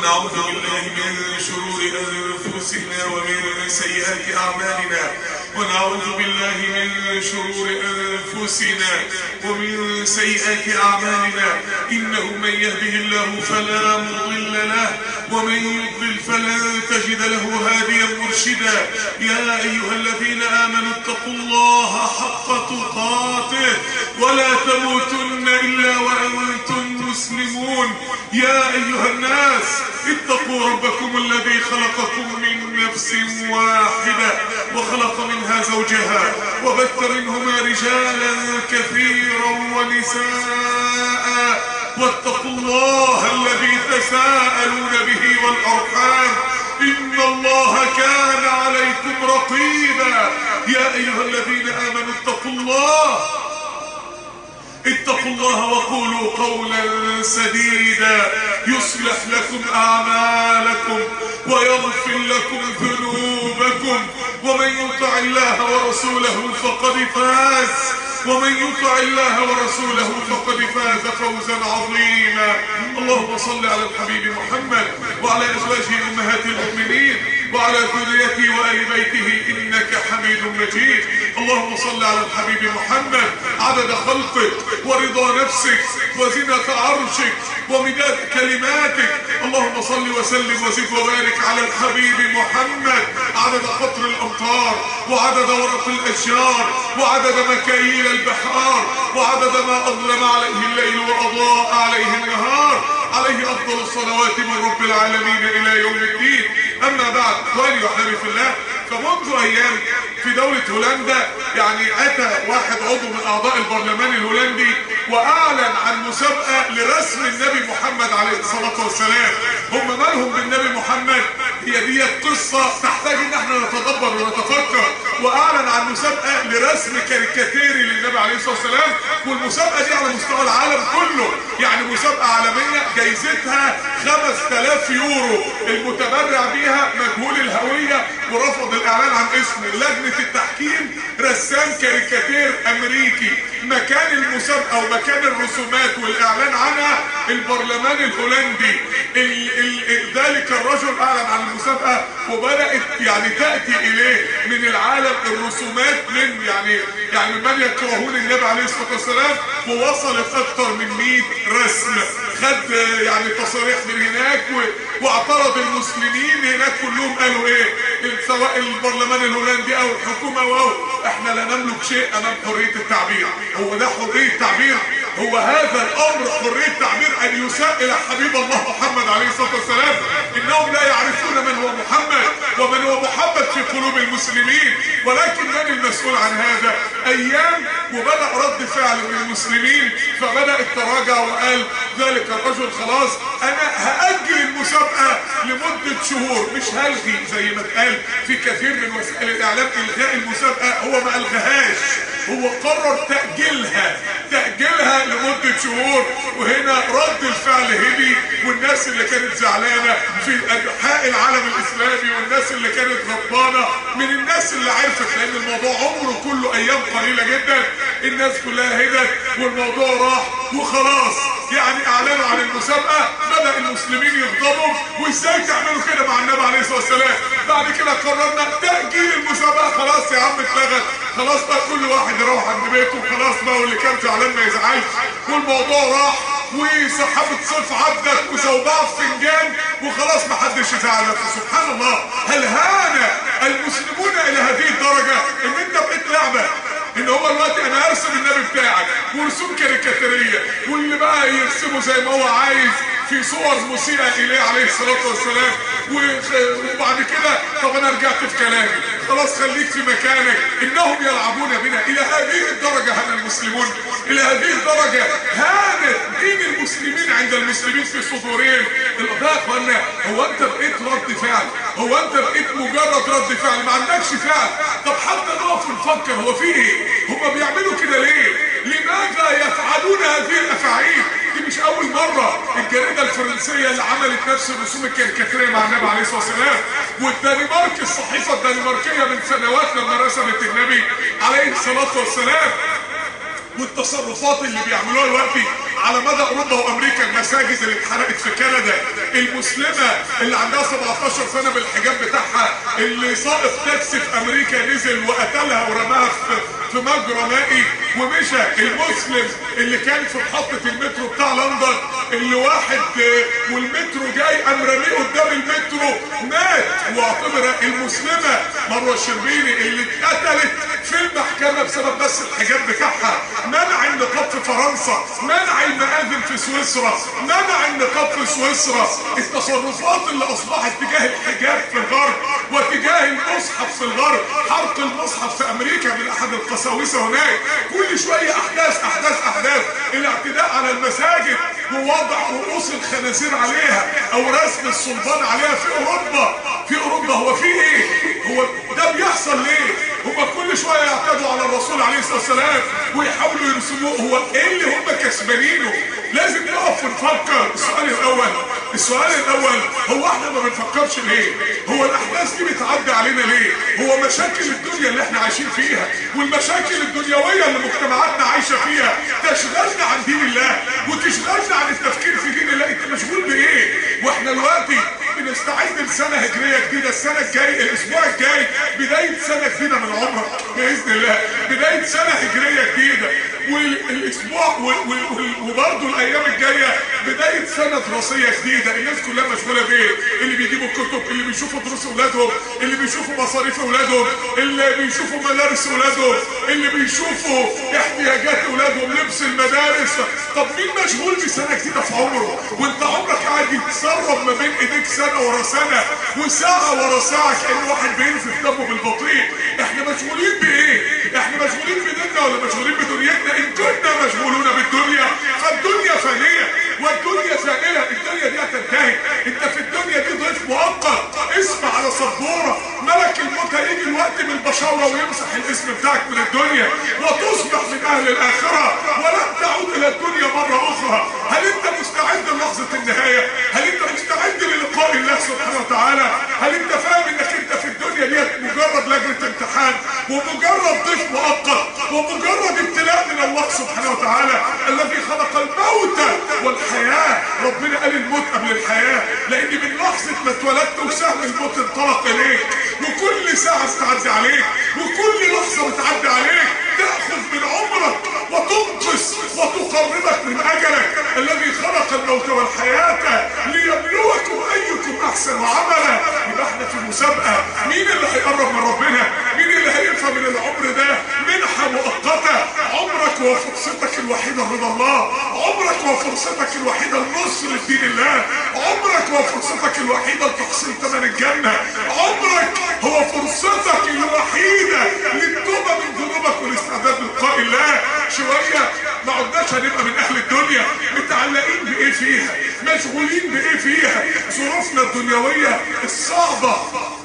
ونعوذ بالله من شرور أنفسنا ومن سيئات أعمالنا ونعوذ بالله من شرور أنفسنا ومن سيئات أعمالنا إنه من يهده الله فلا مضل له ومن يضلل فلن تجد له هاديا مرشدا يا أيها الذين آمنوا اتقوا الله حق تقاته ولا تموتن إلا وأنتم مسلمون يا أيها الناس اتقوا ربكم الذي خلقكم من نفس واحدة وخلق منها زوجها وبث منهما رجالا كثيرا ونساء واتقوا الله الذي تساءلون به والأرحام إن الله كان عليكم رقيبا يا أيها الذين آمنوا اتقوا الله اتقوا الله وقولوا قولا سديدا يصلح لكم أعمالكم ويغفر لكم ذنوبكم ومن يطع الله ورسوله فقد فاز ومن يطع الله ورسوله فقد فاز فوزا عظيما اللهم صل على الحبيب محمد وعلى أزواجه أمهات المؤمنين وعلى ذريته وآل بيته إنك حميد مجيد اللهم صل على الحبيب محمد عدد خلقك ورضا نفسك وزنة عرشك ومداد كلماتك اللهم صل وسلم وزد وبارك على الحبيب محمد عدد قطر الأمطار وعدد ورق الأشجار وعدد مكاييل البحار وعدد ما أظلم عليه الليل وأضاء عليه النهار عليه أفضل الصلوات من رب العالمين إلى يوم الدين أما بعد إخواني وحبيبي في الله فمنذ أيام في دولة هولندا يعني أتى واحد عضو من أعضاء البرلمان الهولندي وأعلن عن مسابقة لرسم النبي محمد عليه الصلاة والسلام هم مالهم بالنبي محمد هي دي قصة تحتاج ان احنا نتدبر ونتفكر واعلن عن مسابقة لرسم كاريكاتيري للنبي عليه الصلاة والسلام والمسابقة دي على مستوى العالم كله يعني مسابقة عالمية جايزتها 5000 يورو المتبرع بيها مجهول الهوية ورفض الاعلان عن اسمه لجنة التحكيم رسام كاريكاتير امريكي مكان المسابقة ومكان الرسومات والاعلان عنها البرلمان الهولندي ال ال ذلك الرجل اعلن عن المسابقة وبدأت يعني تأتي اليه من العالم الرسومات من يعني يعني من يكرهون النبي عليه الصلاة والسلام ووصلت اكتر من 100 رسم خد يعني تصاريح من هناك واعترض المسلمين هناك كلهم قالوا ايه سواء البرلمان الهولندي او الحكومة او احنا لا نملك شيء امام حرية التعبير هو ده حرية تعبير هو هذا الامر حرية تعبير ان يساء الى حبيب الله محمد عليه الصلاة والسلام انهم لا يعرفون من هو محمد ومن هو محمد في قلوب المسلمين ولكن من المسؤول عن هذا ايام وبدأ رد فعل من المسلمين فبدأ التراجع وقال ذلك الرجل خلاص انا هأجل المسابقة لمدة شهور مش هلغي زي ما اتقال في كثير من وسائل الاعلام الغاء المسابقة هو ما الغاهاش هو قرر تأجيلها تأجيلها لمدة شهور وهنا رد الفعل هدي والناس اللي كانت زعلانة في انحاء العالم الاسلامي والناس اللي كانت غضبانة من الناس اللي عرفت لان الموضوع عمره كله ايام قليلة جدا الناس كلها هدت والموضوع راح وخلاص يعني اعلنوا عن المسابقة بدأ المسلمين يغضبوا وازاي تعملوا كده مع النبي عليه الصلاة والسلام بعد كده قررنا تأجيل المسابقة خلاص يا عم اتلغت خلاص بقى كل واحد يروح عند بيته خلاص بقى واللي كان زعلان ما يزعلش والموضوع راح وسحابة صيف عدت وزوبعة في فنجان وخلاص ما حدش يزعل سبحان الله هل هان المسلمون الى هذه الدرجة ان انت بقيت لعبة ان هو دلوقتي انا ارسم النبي بتاعك ورسوم كاريكاتيريه واللي بقى يرسمه زي ما هو عايز في صور مسيئة اليه عليه الصلاة والسلام وبعد كده طب انا رجعت في كلامي خلاص خليك في مكانك انهم يلعبون بنا الى هذه الدرجة هان المسلمون الى هذه الدرجة هانت دين المسلمين عند المسلمين في صدورهم القضاء اخوانا هو انت بقيت رد فعل هو انت بقيت مجرد رد فعل ما عندكش فعل طب حتى نقف ونفكر هو في ايه هم بيعملوا كده ليه لماذا يفعلون هذه الافاعيل دي مش اول مرة الجريدة الفرنسية اللي عملت نفس الرسوم الكاريكاتيرية مع النبي عليه الصلاة والسلام والدنمارك الصحيفة الدنماركية من سنوات لما رسمت النبي عليه الصلاة والسلام والتصرفات اللي بيعملوها دلوقتي على مدى اوروبا وامريكا المساجد اللي اتحرقت في كندا المسلمه اللي عندها 17 سنه بالحجاب بتاعها اللي سائق تاكسي في امريكا نزل وقتلها ورماها في في مجرى مائي ومشى المسلم اللي كان في محطة المترو بتاع لندن اللي واحد آه، والمترو جاي قام رميه قدام المترو مات واعتبر المسلمة مروة الشربيني اللي اتقتلت في المحكمة بسبب بس الحجاب بتاعها منع النقاب في فرنسا منع المآذن في سويسرا منع النقاب في سويسرا التصرفات اللي اصبحت تجاه الحجاب في الغرب وتجاه المصحف في الغرب حرق المصحف في امريكا من احد القساوسه هناك كل شويه احداث احداث احداث الاعتداء على المساجد ووضع رؤوس الخنازير عليها او رسم السلطان عليها في اوروبا في اوروبا هو في ايه هو ده بيحصل ليه هما كل شويه يعتدوا على الرسول عليه الصلاه والسلام ويحاولوا يرسموه هو ايه اللي هم كسبانينه لازم نقف ونفكر السؤال الاول السؤال الاول هو احنا ما بنفكرش ليه هو الاحداث دي بتعدي علينا ليه هو مشاكل الدنيا اللي احنا عايشين فيها والمشاكل الدنيويه اللي مجتمعاتنا عايشه فيها تشغلنا عن دين الله وتشغلنا عن التفكير في دين الله انت مشغول بايه واحنا دلوقتي بنستعد لسنه هجريه جديده السنه الجايه الاسبوع الجاي بدايه سنه جديده من عمرك باذن الله بدايه سنه هجريه جديده والاسبوع وبرضه الايام الجايه بدايه سنه دراسيه جديده الناس كلها مشغوله بايه اللي بيجيبوا كتب اللي بيشوفوا دروس اولادهم اللي بيشوفوا مصاريف اولادهم اللي بيشوفوا مدارس اولادهم اللي بيشوفوا احتياجات اولادهم لبس المدارس طب مين مشغول بسنه جديده في عمره وانت عمرك قاعد يتسرب ما بين ايديك سنه ورا سنه وساعه ورا ساعه كان واحد بينزف دمه بالبطيء احنا مشغولين بايه احنا مشغولين بديننا ولا مشغولين بدنيتنا ان كنا مشغولون بالدنيا فالدنيا فانيه والدنيا زائله الدنيا دي هتنتهي انت في الدنيا دي ضيف مؤقت اسم على سبوره ملك الموت هيجي الوقت من البشاوره ويمسح الاسم بتاعك من الدنيا وتصبح من اهل الاخره ولن تعود الى الدنيا مره اخرى هل انت مستعد للحظه النهايه هل انت مستعد للقاء الله سبحانه وتعالى هل انت فاهم انك انت في الدنيا دي مجرد لجنه امتحان ومجرد ضيف مؤقت ومجرد ابتلاء من الله سبحانه وتعالى الذي خلق الموت والحياه ربنا قال الموت قبل الحياه لان من لحظه ما اتولدت وسهم الموت انطلق اليك وكل ساعه بتعدي عليك وكل لحظه بتعدي عليك تاخذ من عمرك وتنقص وتقربك من اجلك الذي خلق الموت والحياه ليبلوكم ايكم احسن عملا يبقى احنا في مسابقه مين اللي هيقرب من ربنا مين اللي هيفهم من العمر ده منحه مؤقته عمرك وفرصتك الوحيده رضا الله عمرك وفرصتك الوحيده النصر لدين الله عمرك وفرصتك الوحيده لتحصيل ثمن الجنه عمرك هو فرصتك الوحيده للتوبه من ذنوبك والاستعداد للقاء الله شويه ما عدناش هنبقى من اهل الدنيا متعلقين بايه فيها مشغولين بايه فيها ظروفنا الدنيويه الصعبه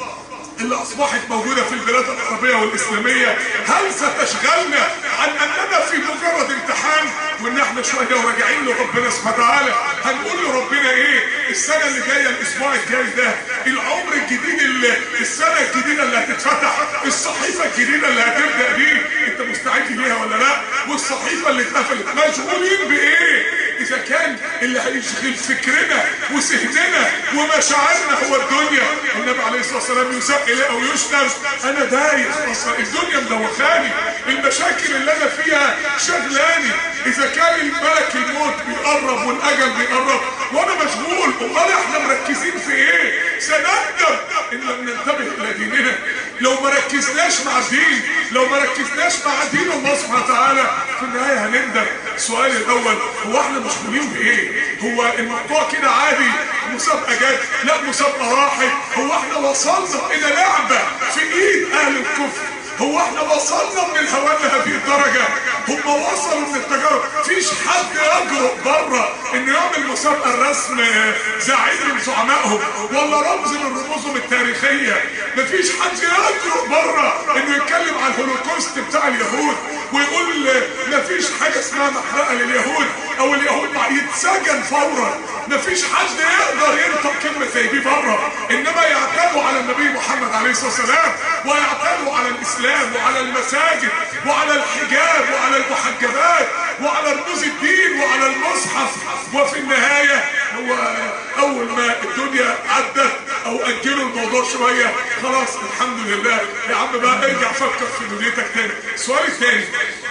اللي اصبحت موجودة في البلاد العربية والاسلامية هل ستشغلنا عن اننا في مجرد امتحان وان احنا شوية وراجعين لربنا سبحانه وتعالى هنقول لربنا ايه السنة اللي جاية الاسبوع الجاي ده العمر الجديد اللي السنة الجديدة اللي هتتفتح الصحيفة الجديدة اللي هتبدأ دي انت مستعد ليها ولا لا والصحيفة اللي اتقفلت مشغولين بايه اذا كان اللي هيشغل فكرنا وذهننا ومشاعرنا هو الدنيا النبي عليه الصلاه والسلام يساق اليه او يشتم انا دايخ اصلا الدنيا مدوخاني المشاكل اللي انا فيها شغلاني اذا كان الملك الموت بيقرب والاجل بيقرب وانا مشغول امال احنا مركزين في ايه سنندم ان لم ننتبه الى ديننا لو ما ركزناش مع الدين لو ما ركزناش مع دين الله سبحانه وتعالى في النهايه هنندم السؤال الاول هو احنا مشغولين بايه هو الموضوع كده عادي مسابقه جت لا مسابقه راحت هو احنا وصلنا الى لعبه في ايد اهل الكفر هو احنا وصلنا من الهوان لهذه الدرجة هم وصلوا من التجارب فيش حد يجرؤ بره انه يعمل مسابقة الرسم زعيم من زعمائهم ولا رمز من رموزهم التاريخية مفيش حد يجرؤ بره انه يتكلم عن الهولوكوست بتاع اليهود ويقول مفيش حاجة اسمها محرقة لليهود او اليهود يتسجن فورا مفيش حد يقدر ينطق كلمة زي دي بره انما يعتادوا على النبي محمد عليه الصلاة والسلام ويعتادوا على الاسلام وعلى المساجد وعلى الحجاب وعلى المحجبات وعلى رموز الدين وعلى المصحف وفي النهاية هو اول ما الدنيا عدت او اجلوا الموضوع شوية خلاص الحمد لله يا عم بقى ارجع فكر في دنيتك تاني السؤال التاني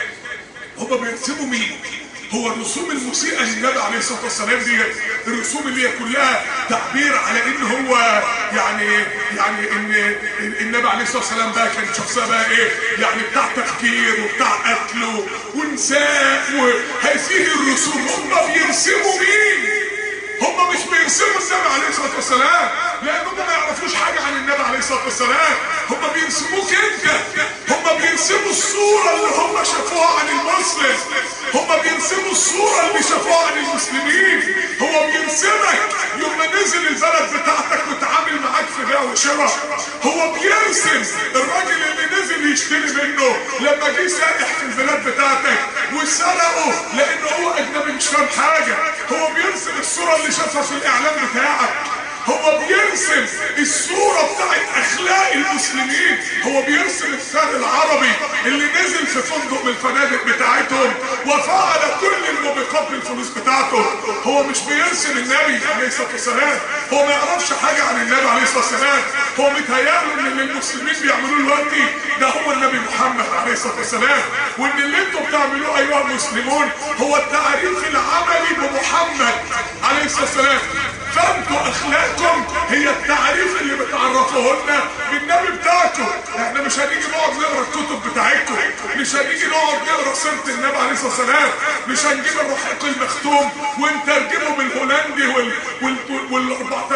هما بيرسموا مين هو الرسوم المسيئة للنبي عليه الصلاة والسلام دي الرسوم اللي هي كلها تعبير على ان هو يعني يعني ان النبي عليه الصلاة والسلام بقى كان شخصية بقى ايه يعني بتاع تفكير وبتاع قتل ونساء وهذه الرسوم هم بيرسموا مين هم مش بيرسموا النبي عليه الصلاه والسلام لانهم ما يعرفوش حاجه عن النبي عليه الصلاه والسلام هم بيرسموك انت هم بيرسموا الصوره اللي هم شافوها عن المسلم هم بيرسموا الصوره اللي شافوها عن المسلمين هو بيرسمك يوم ما نزل البلد بتاعتك وتعامل معاك في بيع وشراء هو بيرسم الراجل اللي نزل يشتري منه لما جه سائح في البلاد بتاعتك وسرقه لانه هو اجنبي مش فاهم حاجه هو بيرسم الصوره اللي شافها في الاعلام بتاعك هو بيرسم الصورة بتاعت اخلاق المسلمين هو بيرسم الثاني العربي اللي نزل في فندق من الفنادق بتاعتهم وفعل كل الموبقات بالفلوس بتاعته هو مش بيرسم النبي عليه الصلاة والسلام هو ما يعرفش حاجة عن النبي عليه الصلاة والسلام هو متهيأله ان اللي المسلمين بيعملوه دلوقتي ده هو النبي محمد عليه الصلاة والسلام وان اللي انتم بتعملوه ايها المسلمون هو التعريف العملي بمحمد عليه الصلاة والسلام فانتوا اخلاقكم هي التعريف اللي بتعرفوه لنا بالنبي بتاعكم احنا مش هنيجي نقعد نقرا الكتب بتاعتكم مش هنيجي نقعد نقرا سيره النبي عليه الصلاه والسلام مش هنجيب الرحيق المختوم ونترجمه بالهولندي وال وال وال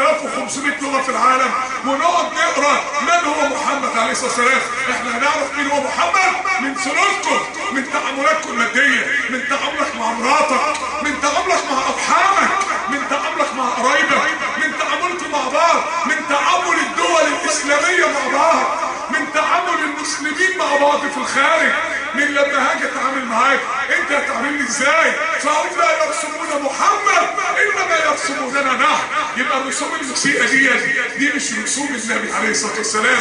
4500 لغه في العالم ونقعد نقرا من هو محمد عليه الصلاه والسلام احنا هنعرف مين هو محمد من سلوككم من تعاملاتكم الماديه من تعاملك مع مراتك من تعاملك مع اصحابك من تعاملك مع قرايبك من تعاملكم مع بعض من تعامل الدول الاسلاميه مع بعض من تعامل المسلمين مع بعض في الخارج من لما هاجي اتعامل معاك انت هتعاملني ازاي فهم لا يرسمون محمد انما يرسموننا نحن يبقى الرسوم المسيئه دي دي مش رسوم النبي عليه الصلاه والسلام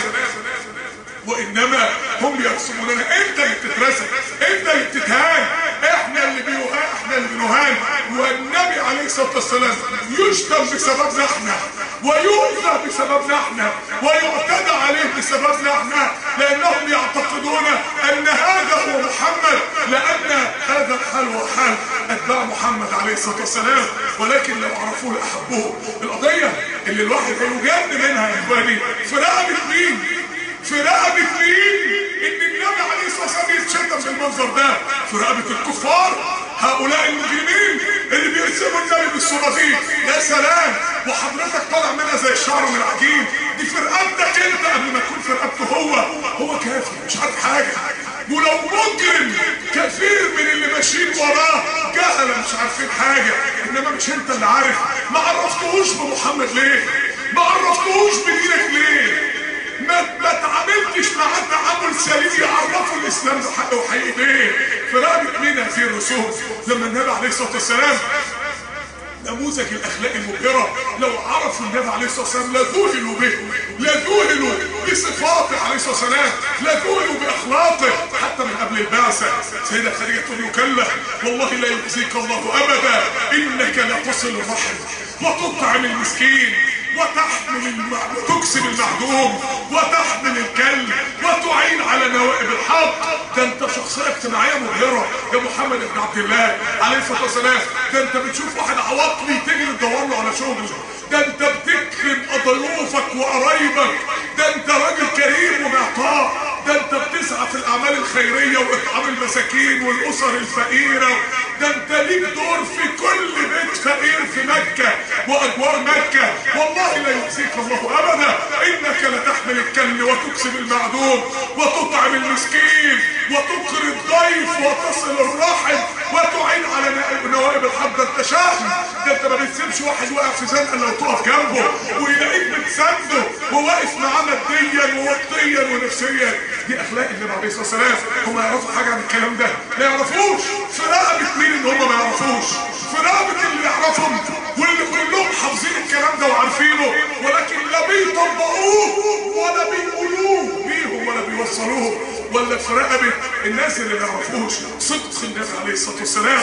وانما هم يرسموننا انت اللي بتترسم انت اللي بتتهان احنا اللي بيهان احنا اللي بنهان والنبي عليه الصلاه والسلام يشتم بسببنا احنا ويؤذى بسببنا احنا ويعتدى عليه بسببنا احنا لانهم يعتقدون ان هذا هو محمد لان هذا الحال هو حال اتباع محمد عليه الصلاه والسلام ولكن لو عرفوه لاحبوه القضيه اللي الواحد هيجن منها يا اخواني في رقبه مين في رقبة مين ان النبي عليه الصلاة والسلام يتشتم بالمنظر ده في رقبة الكفار هؤلاء المجرمين اللي بيرسموا النبي بالصورة دي يا سلام وحضرتك طالع منها زي الشعر من العجين دي في رقبتك انت قبل ما تكون في رقبته هو هو كافر مش عارف حاجة ولو مجرم كثير من اللي ماشيين وراه جهلة مش عارفين حاجة انما مش انت اللي عارف ما عرفتهوش بمحمد ليه ما عرفتهوش بدينك ليه ما ما تعاملتش معاه تعامل سليم يعرفوا الاسلام ده حق وحقيقي ليه في رقبه مين هذه الرسوم لما النبي عليه الصلاه والسلام نموذج الاخلاق المبهره لو عرفوا النبي عليه الصلاه والسلام لذهلوا به لذهلوا بصفاته عليه الصلاه والسلام لذهلوا باخلاقه حتى من قبل البعثه سيده خديجه تقول له كلا والله لا يخزيك الله ابدا انك لتصل الرحم وتطعم المسكين وتحمل الم... وتكسب المعدوم وتحمل الكلب وتعين على نوائب الحق ده انت شخصيه اجتماعيه مبهره يا محمد بن عبد الله عليه الصلاه والسلام ده انت بتشوف واحد عواطلي تجري تدور له على شغل ده انت بتكرم ضيوفك وقرايبك ده انت راجل كريم ومعطاء ده انت بتسعى في الاعمال الخيريه واطعام المساكين والاسر الفقيره ده انت ليك دور في كل بيت فقير في مكه واجوار مكه والله لا يخزيك الله ابدا انك لتحمل الكل وتكسب المعدوم وتطعم المسكين وتقري الضيف وتصل الرحم وتعين على نوائب الحق ده انت شاهد ده انت ما بتسيبش واحد واقع في زنقه لو تقف جنبه ويلاقيك بتسنده وواقف معاه ماديا ووقتيا ونفسيا دي اخلاق النبي عليه الصلاه والسلام هم يعرفوا حاجه عن الكلام ده ما يعرفوش في رقبه مين ان هم ما يعرفوش في رقبه اللي يعرفهم واللي كلهم حافظين الكلام ده وعارفينه ولكن لا بيطبقوه ولا بيقولوه بيهم ولا بيوصلوه ولا في رقبه الناس اللي ما يعرفوش صدق النبي عليه الصلاه والسلام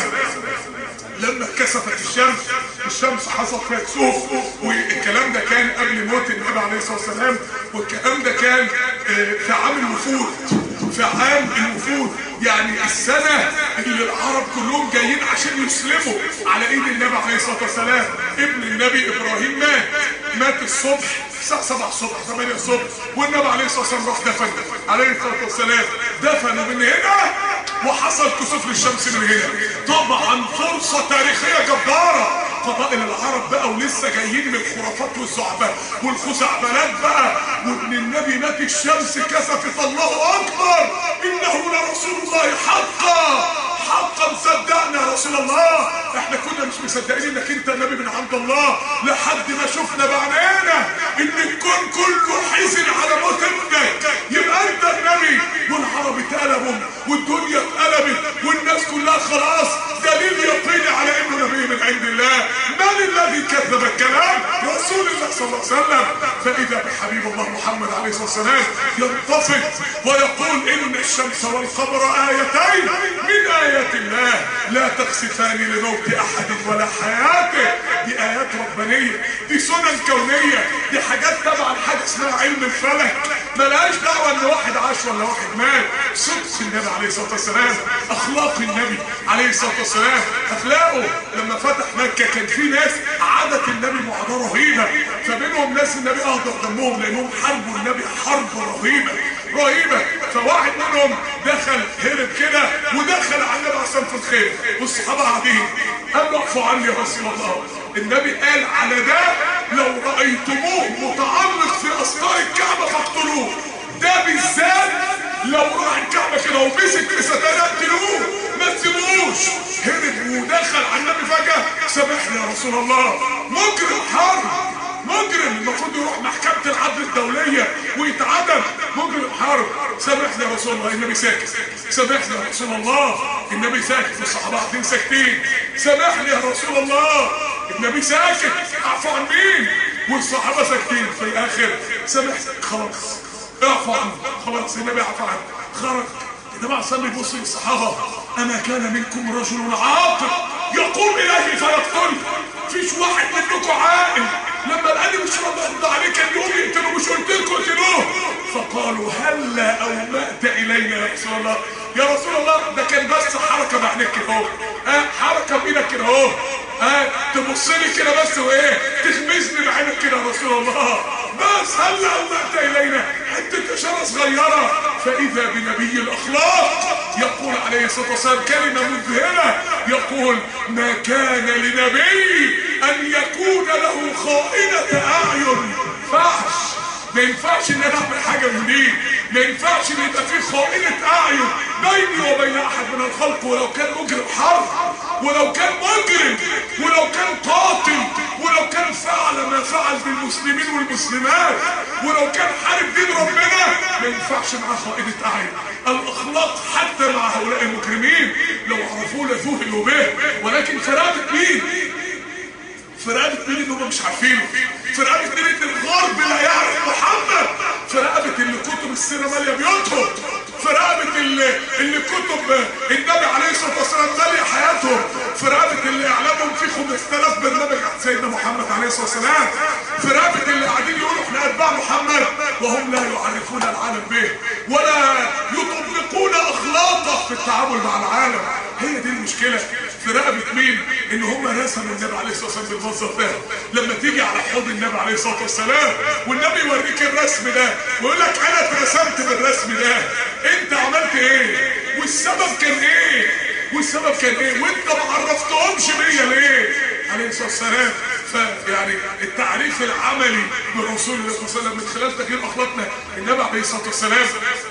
لما كسفت الشمس الشمس حصل فيها كسوف والكلام ده كان قبل موت النبي عليه الصلاه والسلام والكلام ده كان آه، في عام الوفود في عام الوفود يعني السنة اللي العرب كلهم جايين عشان يسلموا على ايد النبي عليه الصلاة والسلام ابن النبي ابراهيم مات مات الصبح الساعة 7 الصبح 8 الصبح والنبي عليه الصلاة والسلام راح دفن عليه الصلاة والسلام دفنوا من هنا وحصل كسوف للشمس من هنا طبعا فرصة تاريخية جبارة قبائل العرب بقى ولسه جايين من الخرافات والزعباء والخزعبلات بقى وابن النبي مات الشمس كسفت الله اكبر انه لرسول الله حقا حقا صدقنا يا رسول الله احنا كنا مش مصدقين انك انت نبي من عند الله لحد ما شفنا بعينينا ان الكون كله حزن على موت ابنك يبقى انت النبي والعرب اتقلبوا والدنيا اتقلبت والناس كلها خلاص دليل يقيني على انه نبي من عند الله من الذي كذب الكلام رسول الله صلى الله عليه وسلم فاذا بحبيب الله محمد عليه الصلاه والسلام ينتفض ويقول ان الشمس والقمر ايتين من ايات الله لا تخسفان لموت احد ولا حياته دي ايات ربانيه دي سنن كونيه دي حاجات تبع حاجه اسمها علم الفلك ملهاش دعوه ان واحد عاش ولا واحد مات صدق النبي عليه الصلاه والسلام اخلاق النبي عليه الصلاه والسلام اخلاقه لما فتح مكه كان في ناس عادت النبي معاداه رهيبه فمنهم ناس النبي اهدر دمهم لانهم حاربوا النبي حرب رهيبه رهيبه فواحد منهم دخل هرب كده ودخل على النبي عشان في الخير والصحابه قاعدين قال له اعفوا عني يا رسول الله النبي قال على ده لو رايتموه متعلق في استار الكعبه فاقتلوه ده بالذات لو راح الكعبه كده ومسك في ستان اقتلوه ما تسيبوش هرب ودخل على النبي فجاه سامحني يا رسول الله مجرم حرب مجرم المفروض يروح محكمة العدل الدولية ويتعدم مجرم حرب سامحني يا رسول الله النبي ساكت سامحني يا رسول الله النبي ساكت والصحابة قاعدين ساكتين سامحني يا رسول الله النبي ساكت اعفو عن مين والصحابة ساكتين في الاخر سامحني خلاص اعفو عنه خلاص النبي اعفو عنه خرج النبي عليه الصلاه يبص للصحابه اما كان منكم رجل عاقل يقوم اليه فيقتله فيش واحد منكم عاقل لما الانبي مش راضي يرد عليه كان يقوم يقتله مش قلت لكم اقتلوه فقالوا هلا اومأت الينا يا رسول الله يا رسول الله ده كان بس حركه بعينك كده اهو ها حركه بايدك كده اهو ها تبص لي كده بس وايه تغمزني بعينك كده يا رسول الله بس هلا اومأت الينا حته اشاره صغيره فاذا بنبي الاخلاق يقول عليه الصلاه والسلام كلمه مذهله يقول ما كان لنبي ان يكون له خائنه اعين فحش ما ينفعش ان انا اعمل حاجه من دي ما ينفعش ان يبقى في خائنه اعين بيني وبين احد من الخلق ولو كان مجرم حرب ولو كان مجرم ولو كان قاتل ولو كان فعل ما فعل بالمسلمين والمسلمات ولو كان حارب دين ربنا ما ينفعش معاه خائنه اعين الاخلاق حتى مع هؤلاء المجرمين لو عرفوه لذهلوا به ولكن في رقبه مين في رقبه مين اللي هم مش عارفينه في رقبه مين ان الغرب لا يعرف محمد في رقبه اللي كتب السيره ماليه بيوتهم في رقبه اللي اللي كتب النبي عليه الصلاه والسلام ماليه حياتهم في رقبه اللي اعلامهم في 5000 برنامج عن سيدنا محمد عليه الصلاه والسلام في رقبه اللي قاعدين يقولوا احنا اتباع محمد وهم لا يعرفون العالم به ولا يطبقون اخلاقه في التعامل مع العالم هي دي المشكله في رقبه مين ان هم رسموا النبي عليه الصلاه والسلام بالمنظر ده لما تيجي على حوض النبي عليه الصلاه والسلام والنبي يوريك الرسم ده ويقول لك انا اترسمت بالرسم ده انت عملت ايه والسبب كان ايه والسبب كان ايه وانت ما عرفتهمش بيا ليه عليه الصلاه والسلام فيعني التعريف العملي برسول الله صلى الله عليه وسلم من خلال تغيير اخلاقنا النبي عليه الصلاه والسلام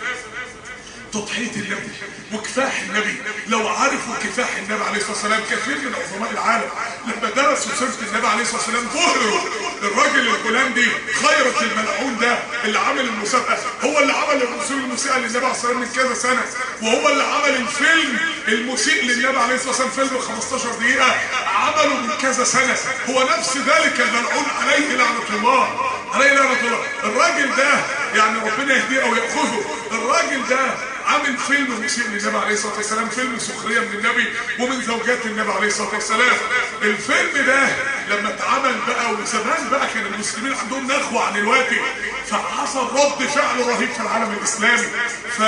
تضحية النبي وكفاح النبي لو عرفوا كفاح النبي عليه الصلاة والسلام كثير من عظماء العالم لما درسوا سيرة النبي عليه الصلاة والسلام ظهروا الراجل الهولندي خيرت الملعون ده اللي عمل المسابقة هو اللي عمل الرسول المسيء للنبي عليه الصلاة والسلام من كذا سنة وهو اللي عمل الفيلم المسيء للنبي عليه الصلاة والسلام فيلم 15 دقيقة عمله من كذا سنة هو نفس ذلك الملعون عليه لعنة الله عليه لعنة الله الراجل ده يعني ربنا يهديه او يأخذه الراجل ده عامل فيلم مسيء للنبي عليه الصلاه والسلام فيلم سخريه من النبي ومن زوجات النبي عليه الصلاه والسلام الفيلم ده لما اتعمل بقى وزمان بقى كان المسلمين عندهم نخوه عن دلوقتي فحصل رد فعل رهيب في العالم الاسلامي ف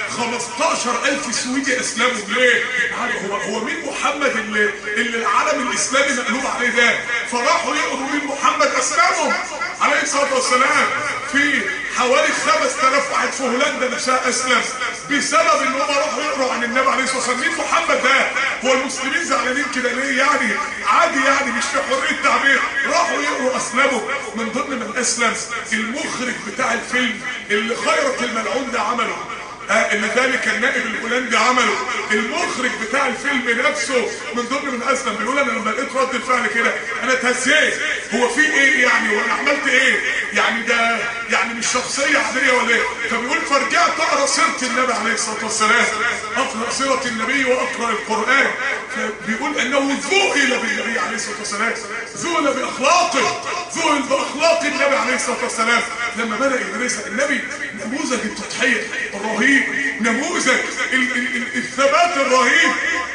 15000 سويدي اسلموا ليه؟ هو هو مين محمد اللي اللي العالم الاسلامي مقلوب عليه ده؟ فراحوا يقروا مين محمد اسلموا عليه الصلاه والسلام في حوالي 5000 واحد في هولندا نفسها اسلم بسبب ان هم راحوا يقروا عن النبي عليه الصلاه والسلام مين محمد ده؟ هو المسلمين زعلانين كده ليه؟ يعني عادي يعني مش في حريه تعبير راحوا يقروا اسلموا من ضمن من اسلم المخرج بتاع الفيلم اللي خيرت الملعون ده عمله آه لذلك النائب الهولندي عمله المخرج بتاع الفيلم نفسه من ضمن من اسلم بيقول انا لما لقيت رد الفعل كده انا اتهزيت هو في ايه يعني وانا عملت ايه يعني ده يعني مش شخصيه عاديه ولا ايه فبيقول فرجعت اقرا سيره النبي عليه الصلاه والسلام اقرا سيره النبي واقرا القران فبيقول انه ذهل بالنبي عليه الصلاه والسلام ذهل باخلاقه ذهل باخلاق النبي عليه الصلاه والسلام لما بدا يدرسها النبي نموذج التضحيه الرهيب نموذج ال ال ال الثبات الرهيب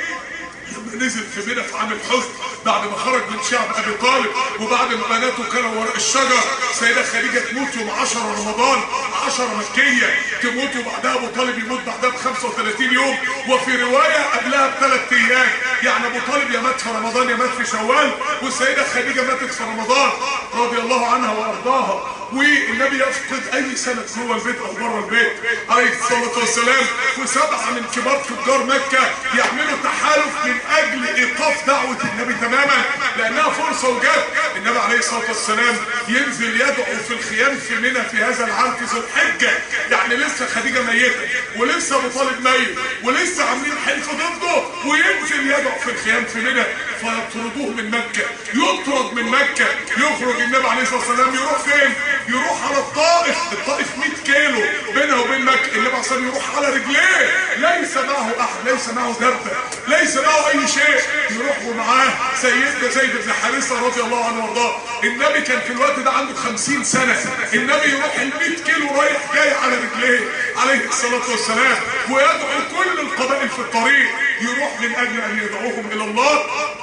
لما نزل في منى في عام الحزن بعد ما خرج من شعب ابي طالب وبعد ما بناته كانوا وراء الشجر سيده خديجه تموت يوم 10 رمضان 10 مكيه تموت وبعدها ابو طالب يموت بعدها ب 35 يوم وفي روايه قبلها بثلاث ايام يعني ابو طالب يا مات في رمضان يا مات في شوال والسيده خديجه ماتت في رمضان رضي الله عنها وارضاها والنبي يفقد اي سنه جوه البيت او بره البيت عليه الصلاه والسلام وسبعه من كبار تجار مكه يعملوا تحالف من اجل ايقاف دعوه النبي تماما لانها فرصه وجت النبي عليه الصلاه والسلام ينزل يدعو في الخيام في منى في هذا العام في ذو الحجه يعني لسه خديجه ميته ولسه ابو طالب ميت ولسه عاملين حلف ضده وينزل يدعو في الخيام في منى فيطردوه من مكه يطرد من مكه يخرج النبي عليه الصلاه والسلام يروح فين؟ يروح على الطائف الطائف 100 كيلو بينها وبين مكه النبي عليه الصلاه يروح على رجليه ليس معه احد ليس معه دبه ليس معه اي شيء يروح ومعاه سيدنا زيد بن حارثه رضي الله عنه وارضاه النبي كان في الوقت ده عنده 50 سنه النبي يروح ال 100 كيلو رايح جاي على رجليه عليه الصلاه والسلام ويدعو كل القبائل في الطريق يروح من اجل ان يدعوهم الى الله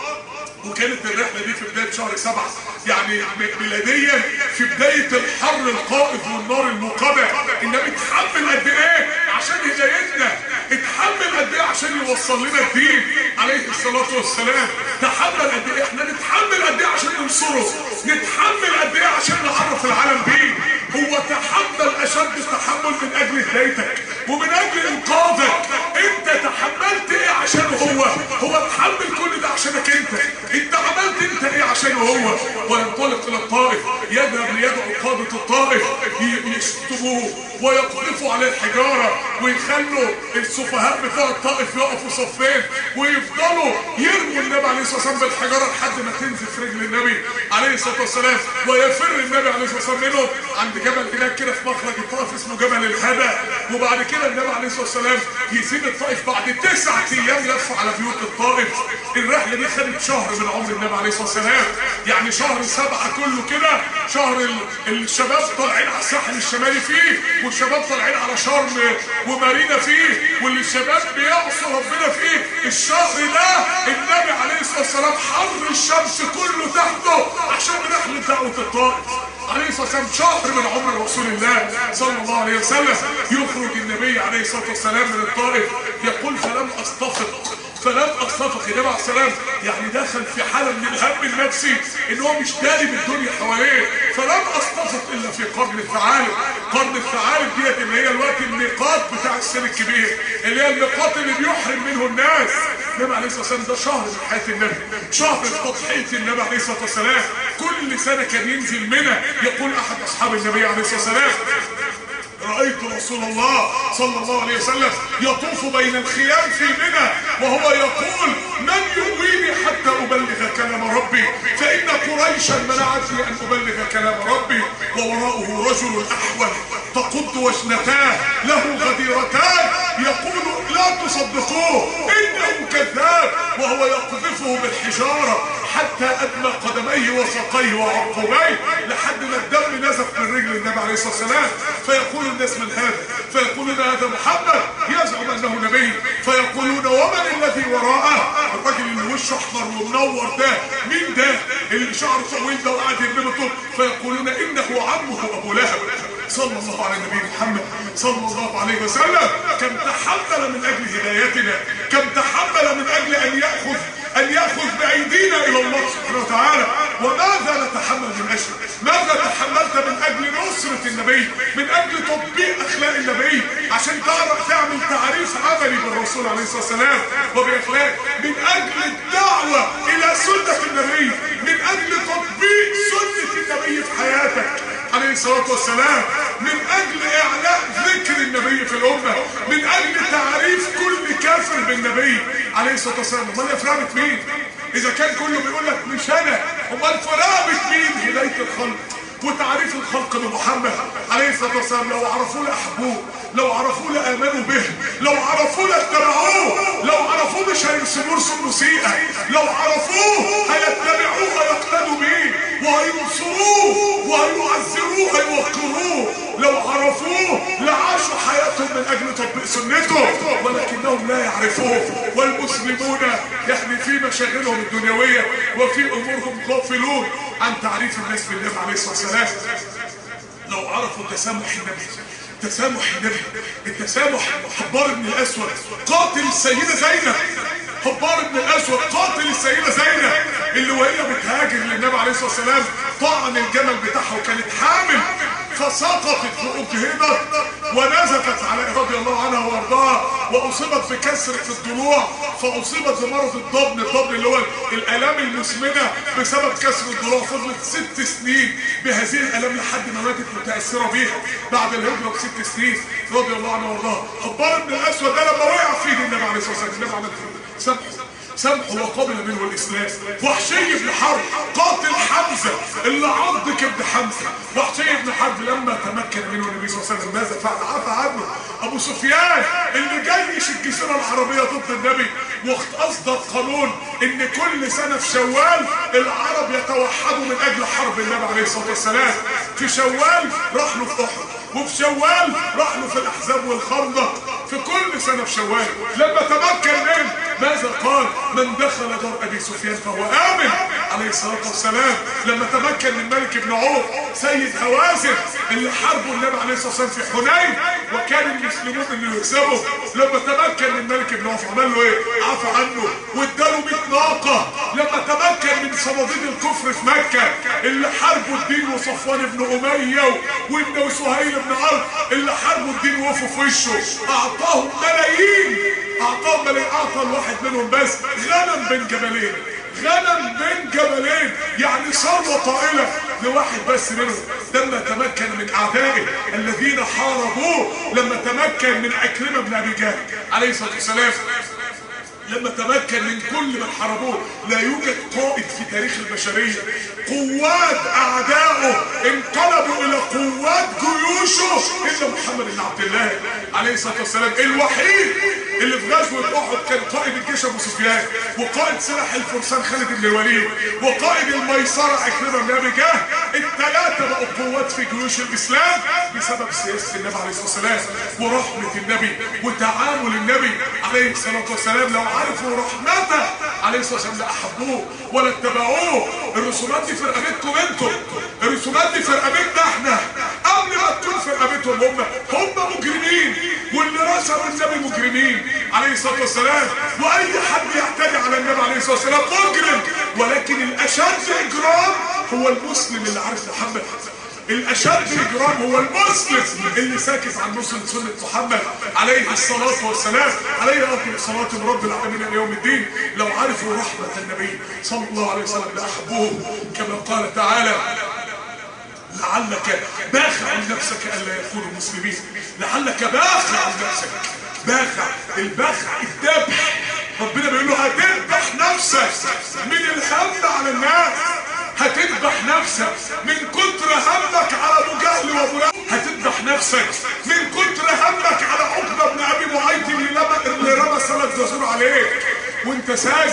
وكانت الرحله دي في بدايه شهر سبعه يعني ميلاديا في بدايه الحر القائد والنار الموقده النبي اتحمل قد ايه عشان هدايتنا اتحمل قد ايه عشان يوصل لنا الدين عليه الصلاه والسلام تحمل قد ايه احنا نتحمل قد ايه عشان ننصره نتحمل قد ايه عشان نعرف العالم بيه هو تحمل اشد التحمل من اجل هدايتك ومن اجل انقاذك انت تحملت ايه عشان هو هو اتحمل كل ده عشانك انت انت عملت انت ايه عشان هو وينطلق الى الطائف يذهب ليدعو قادة الطائف يشتموه ويقذفوا عليه الحجارة ويخلوا السفهاء بتوع الطائف يقفوا صفين ويفضلوا يرموا النبي عليه الصلاة والسلام بالحجارة لحد ما تنزل في رجل النبي عليه الصلاة والسلام ويفر النبي عليه الصلاة والسلام منهم عند جبل هناك كده في مخرج الطائف اسمه جبل الهدى وبعد كده النبي عليه الصلاة والسلام يسيب الطائف بعد تسعة ايام لف على بيوت الطائف الرحلة دي خدت شهر من عمر النبي عليه الصلاة والسلام يعني شهر سبعة كله كده شهر ال- الشباب طالعين على الساحل الشمالي فيه والشباب طالعين على شرم ومارينا فيه والشباب بيعصوا ربنا فيه الشهر ده النبي عليه الصلاة والسلام حر الشمس كله تحته عشان رحلة دعوة الطائف عليه الصلاة والسلام شهر من عمر رسول الله صلى الله عليه وسلم يخرج النبي عليه الصلاة والسلام من الطائف يقول فلم أستفق فلم اصطفق النبي عليه السلام يعني دخل في حاله من الهم النفسي ان هو مش داري بالدنيا حواليه فلم اصطفق الا في قرن الثعالب قرن الثعالب ديت اللي هي الوقت الميقات بتاع السن الكبير اللي هي الميقات اللي بيحرم منه الناس النبي عليه الصلاه والسلام ده شهر من حياه النبي شهر في تضحيه النبي عليه الصلاه والسلام كل سنه كان ينزل منى يقول احد اصحاب النبي عليه الصلاه والسلام رأيت رسول الله صلى الله عليه وسلم يطوف بين الخيام في منى وهو يقول من يؤويني حتى أبلغ كلام ربي فإن قريشا منعتني أن أبلغ كلام ربي ووراءه رجل أحول تقض وجنتاه له غديرتان يقول لا تصدقوه إنه كذاب وهو يقذفه بالحجارة حتى ادنى قدميه وساقيه وعقبيه لحد ما الدم نزف من رجل النبي عليه الصلاه والسلام فيقول الناس من هذا فيقولون هذا محمد يزعم انه نبي فيقولون ومن الذي وراءه الراجل اللي وشه احمر ومنور ده مين ده اللي شعره طويل ده وقاعد يرمي طول فيقولون انه عمه ابو لهب صلى الله على النبي محمد صلى الله عليه وسلم كم تحمل من اجل هدايتنا كم تحمل من اجل ان ياخذ ان ياخذ بايدينا الى الله سبحانه وتعالى وماذا نتحمل من اجله ماذا تحملت من اجل نصرة النبي من اجل تطبيق اخلاق النبي عشان تعرف تعمل تعريف عملي بالرسول عليه الصلاة والسلام وباخلاق من اجل الدعوة الى سنة النبي من اجل تطبيق سنة النبي في حياتك عليه الصلاة والسلام من اجل اعلاء ذكر النبي في الامة من اجل تعريف كل كافر بالنبي عليه الصلاة والسلام امال في رقبة مين اذا كان كله بيقول لك مش انا امال في رقبة مين هداية الخلق وتعريف الخلق بمحمد عليه الصلاة والسلام لو عرفوه لأحبوه لو عرفوه لآمنوا به لو عرفوه لاتبعوه لو عرفوه مش هيرسموه رسوم مسيئة لو عرفوه هيتبعوه هيقتدوا بيه وهينصروه وهيعزروه هيوقروه لو عرفوه لعاشوا حياتهم من اجل تطبيق سنته ولكنهم لا يعرفوه والمسلمون يعني في مشاغلهم الدنيويه وفي امورهم غافلون عن تعريف الناس بالنبي عليه الصلاه والسلام لو عرفوا تسامح النبي تسامح النبي التسامح حبار بن الاسود قاتل السيده زينب حبار بن الاسود قاتل السيده زينب اللي وهي بتهاجر للنبي عليه الصلاه والسلام طعن الجمل بتاعها وكانت حامل فسقطت واجهضت ونزفت على رضي الله عنها وارضاها واصيبت بكسر في الضلوع فاصيبت بمرض الضبن الضبن اللي هو الالام المزمنه بسبب كسر الضلوع فضلت ست سنين بهذه الالام لحد ما ماتت متاثره بيها بعد الهجره بست سنين رضي الله عنها وارضاها حبار بن الاسود ده لما وقع في ايد النبي عليه الصلاه والسلام النبي عمل سامحه سامحه وقبل منه الاسلام وحشي بن حرب قاتل حمزه اللي عض كبد حمزه وحشي بن حرب لما تمكن منه النبي صلى الله عليه وسلم ماذا فعل عفى عنه ابو سفيان اللي جيش الجزيره العربيه ضد النبي واصدر قانون ان كل سنه في شوال العرب يتوحدوا من اجل حرب النبي عليه الصلاه والسلام في شوال راح له في احد وفي شوال راح له في الاحزاب والخندق في كل سنه في شوال لما تمكن منه ماذا قال من دخل دار ابي سفيان فهو امن عليه الصلاه والسلام لما تمكن من ملك بن عوف سيد هوازن اللي حاربوا النبي عليه الصلاه والسلام في حنين وكان المسلمون اللي يكسبوا لما تمكن من ملك بن عوف عمل له ايه عفى عنه واداله 100 ناقه لما تمكن من صناديد الكفر في مكه اللي حاربوا الدين وصفوان بن اميه وابن سهيل بن عرب اللي حاربوا الدين وقفوا في وشه اعطاهم ملايين اعطاهم ملايين اعطى الواحد منهم بس غنم بين جبلين غنم بين جبلين يعني ثروه طائله لواحد بس منهم لما تمكن من اعدائه الذين حاربوه لما تمكن من عكرمه بن ابي جهل عليه الصلاه والسلام لما تمكن من كل من حاربوه لا يوجد قائد في تاريخ البشرية قوات اعدائه انقلبوا الى قوات جيوشه الا محمد بن عبد الله عليه الصلاة والسلام الوحيد اللي في غزوة احد كان قائد الجيش ابو سفيان وقائد سلاح الفرسان خالد بن الوليد وقائد الميسرة عكرمة بن ابي جهل الثلاثة بقوا قوات في جيوش الاسلام بسبب سياسة النبي عليه الصلاة والسلام ورحمة النبي وتعامل النبي عليه الصلاة والسلام لو عرفوا رحمته عليه الصلاة والسلام لأحبوه ولا اتبعوه الرسومات دي في رقبتكم انتم الرسومات دي في رقبتنا احنا قبل ما تكون في رقبتهم هم هم مجرمين واللي رسموا النبي مجرمين عليه الصلاة والسلام واي حد يعتدي على النبي عليه الصلاة والسلام مجرم ولكن الاشد اجرام هو المسلم اللي عارف محمد الاشد اجرام هو المسلم اللي ساكت عن نصر سنه محمد عليه الصلاه والسلام عليه افضل الصلاه من رب العالمين الى يوم الدين لو عرفوا رحمه النبي صلى الله عليه وسلم لاحبوه كما قال تعالى لعلك باخع نفسك الا يكونوا مسلمين لعلك باخع نفسك باخع الباخع الذبح ربنا بيقول له هتذبح نفسك من الهم على الناس هتذبح نفسك من كتر همك على ابو جهل وابو لهب هتذبح نفسك من كتر همك على عقبه بن ابي معيط اللي لما اللي رمى سلك جزور عليك وانت ساجد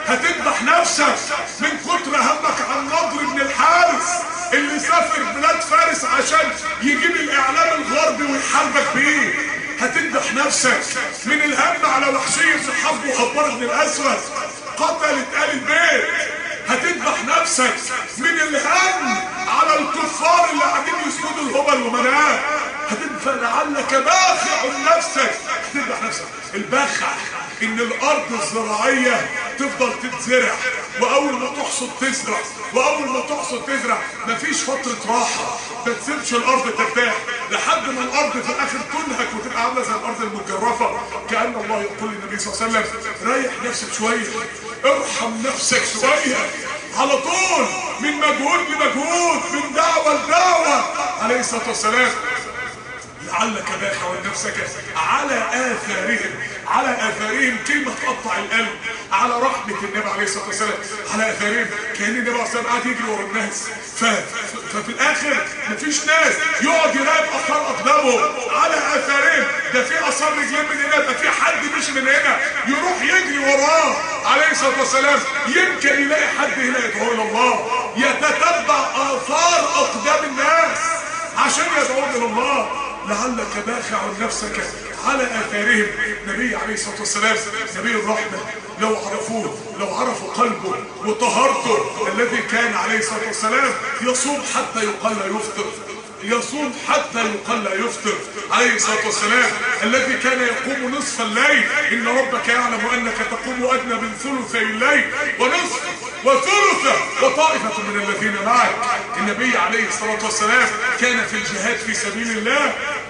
هتذبح نفسك من كتر همك عن نضر بن الحارس اللي سافر بلاد فارس عشان يجيب الاعلام الغربي ويحاربك بيه هتذبح نفسك من الهم على وحشية صحاب وخبار بن الاسود قتلت آل البيت هتذبح نفسك من الهم على الكفار اللي قاعدين يسجدوا الهبل ومناه هتدفع لعلك باخع نفسك هتذبح نفسك البخع ان الارض الزراعية تفضل تتزرع واول ما تحصد تزرع واول ما تحصد تزرع مفيش فترة راحة ما تسيبش الارض ترتاح لحد ما الارض في الاخر تنهك وتبقى عاملة زي الارض المجرفة كأن الله يقول للنبي صلى الله عليه وسلم ريح نفسك شوية ارحم نفسك شوية على طول من مجهود لمجهود من دعوة لدعوة عليه الصلاة والسلام لعلك باخع نفسك على آثارهم على آثارهم كلمة تقطع القلب على رحمة النبي عليه الصلاة والسلام على آثارهم كأن النبي عليه الصلاة والسلام قاعد يجري ورا الناس ف... ففي الآخر مفيش ناس يقعد يراقب آثار أقدامهم على آثارهم ده في آثار رجلين من هنا ده في حد مش من هنا يروح يجري وراه عليه الصلاة والسلام يمكن يلاقي حد هنا يدعو إلى الله يتتبع آثار أقدام الناس عشان يدعون إلى الله لعلك باخع نفسك على اثارهم نبي عليه الصلاه والسلام نبي الرحمه لو عرفوه لو عرفوا قلبه وطهارته الذي كان عليه الصلاه والسلام يصوم حتى يقال لا يفطر يصوم حتى يقال لا يفطر عليه الصلاه والسلام الذي كان يقوم نصف الليل ان ربك يعلم انك تقوم ادنى من ثلثي الليل ونصف وثلثه وطائفه من الذين معك النبي عليه الصلاه والسلام كان في الجهاد في سبيل الله